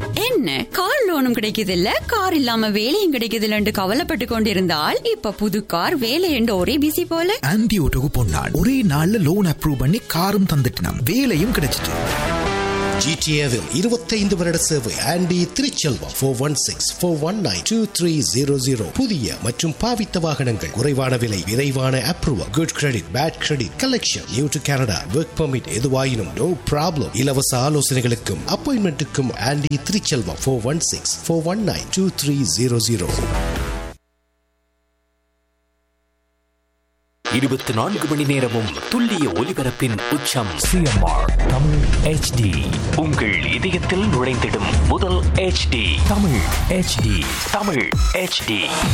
என்ன கார் லோனும் கிடைக்குது இல்ல கார் இல்லாம வேலையும் கிடைக்குது இல்லன்னு கவலைப்பட்டு கொண்டிருந்தால் இப்ப புது கார் வேலை என்று ஒரே பிசி போல ஆன்டி ஓட்டோக்கு பொன்னாள் ஒரே நாள்ல லோன் அப்ரூவ் பண்ணி காரும் தந்துட்டினாம் வேலையும் கிடைச்சிட்டு ஜிடிஏவில் இருபத்தைந்து வருட சேவை Andy Thiruchelvam four one six four one nine two three zero zero புதிய மற்றும் பாவித்த வாகனங்கள் குறைவான விலை விரைவான approval good credit bad credit collection new to Canada work permit எதுவாயினும் நோ ப்ராப்ளம் இலவச ஆலோசனைகளுக்கும் அப்பாயின்மெண்ட்டுக்கும் Andy Thiruchelvam four one six four one nine two three zero zero இருபத்தி நான்கு மணி நேரமும் துல்லிய ஒலிபரப்பின் உச்சம் சிஎம்ஆர் தமிழ் ஹெச்டி உங்கள் இதயத்தில் நுழைந்திடும் முதல் HD Tamil HD Tamil HD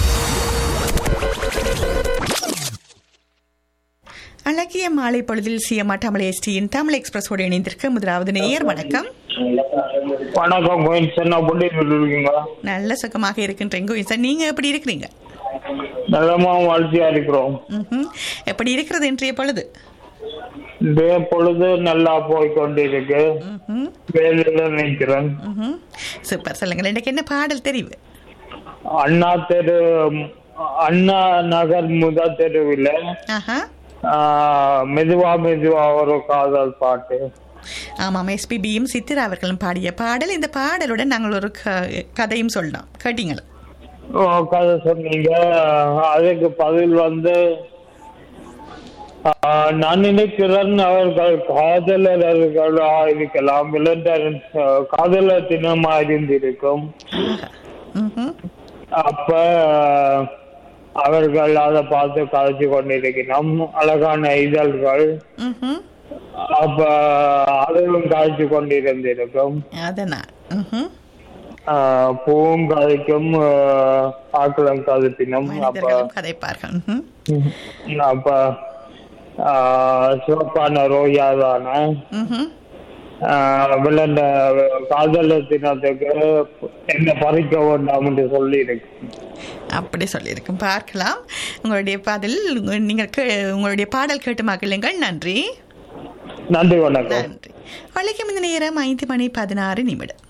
அழகிய மாலை பொழுதில் சிஎம்ஆர் தமிழ் எஸ்டியின் தமிழ் எக்ஸ்பிரஸோடு இணைந்திருக்க முதலாவது நேயர் வணக்கம் வணக்கம் கோயில் சார் எப்படி இருக்கீங்க நல்ல சுகமாக இருக்கின்றீங்க சார் நீங்க எப்படி இருக்கிறீங்க நலமா வாழ்த்தியா இருக்கிறோம் ம்ஹும். எப்படி இருக்கிறது இன்றைய பொழுது இதே பொழுது நல்லா போய் கொண்டிருக்கு ம்ஹும். வேலையில நிற்கிறேன் ம்ஹும். சூப்பர் சொல்லுங்க எனக்கு என்ன பாடல் தெரிவு அண்ணா தெரு அண்ணா நகர் முத தெருவில் ஆஹா மெதுவா மெதுவா ஒரு காதல் பாட்டு ஆமாம் எஸ்பிபியும் சித்திரா அவர்களும் பாடிய பாடல் இந்த பாடலுடன் நாங்கள் ஒரு க- கதையும் சொல்லலாம் கேட்டீங்களா ஓ, கதை சொன்னீங்க அதுக்கு பதில் வந்து ஆ, நான் நினைக்கிறேன் அவர்கள் காதலர்களா இருக்கலாம் இல்லைன்ற காதலர் தினமா இருந்திருக்கும் ம்ஹும். அப்ப அவர்கள் அதை பார்த்து கதைச்சு கொண்டிருக்கிறோம் அழகான இதழ்கள் ம்ஹும். அப்ப அதுவும் கதைச்சு கொண்டிருந்திருக்கும் அதனால் ம்ஹும். ஆஹ் பூவும் கதைக்கும் ஆஹ் ஆக்களும் கதைப்பினும் அப்ப மனிதர்களும் கதைப்பார்கள் ம்ஹும். அப்ப ஆஹ் சிவப்பான ரோயா தானே ம்ஹும். விளையாண்ட காதலர் தினத்துக்கு என்ன பறிக்க வேண்டாம் என்று சொல்லி இருக்கு அப்படி சொல்லியிருக்கும் பார்க்கலாம் உங்களுடைய பாடல் உங்க- நீங்கள் கே- உங்களுடைய பாடல் கேட்டு மகிழுங்கள் நன்றி நன்றி வணக்கம் நன்றி வழக்கம் இந்த நேரம் ஐந்து மணி பதினாறு நிமிடம்